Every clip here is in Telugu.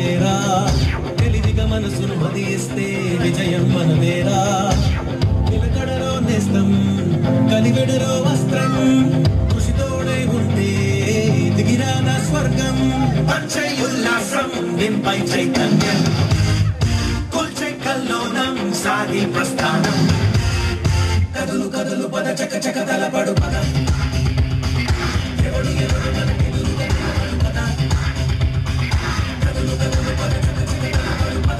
మనదేరా తెలివిగా మనసును మదిస్తే విజయం మనదేరా నిలకడలో నేస్తం కలిగడలో వస్త్రం కృషితోడే ఉంటే దిగిరాన స్వర్గం పంచై ఉల్లాసం నింపై చైతన్యం కొల్చై కల్లోనం సాగి ప్రస్థానం కదులు కదులు పద చక చక తలపడు పద ఎవడు ఎవడు మనకెదురుగా నిలబడు పద కదులు కదులు పద చక చక తలపడు పద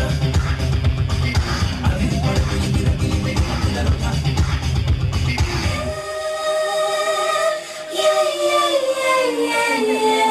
అది పడుకు ఎగిరగిలి వెయ్యి పదులరుగా Yeah, yeah, yeah, yeah, yeah.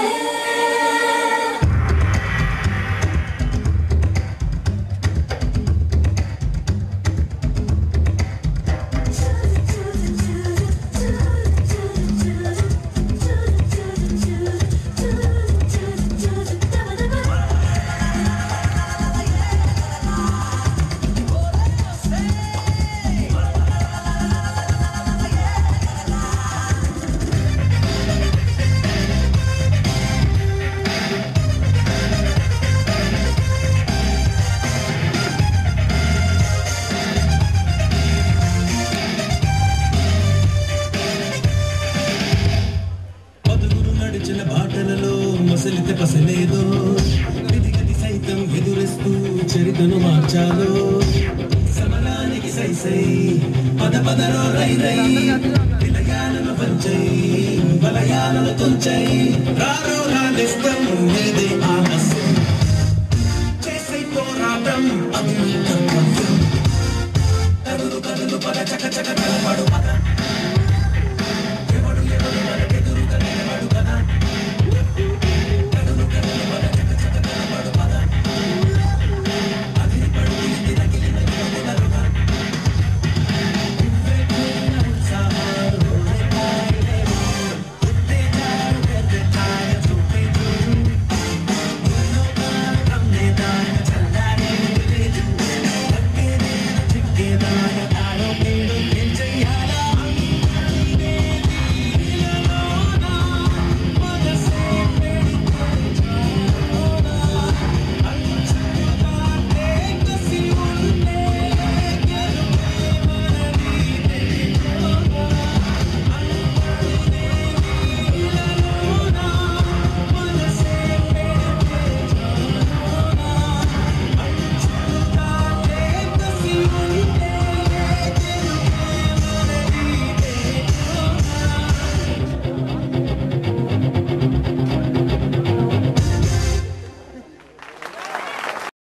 పదుగురు నడిచిన బాటలలో మసలిత పసలేదో విధిగతి సైతం ఎదురిస్తూ చరితను మార్చాలో సమరానికి సై సై పద పదరో రై రై విలయాలను పంచై వలయాలను తుంచై రారో రాలిస్తం మీదే ఆలస్యం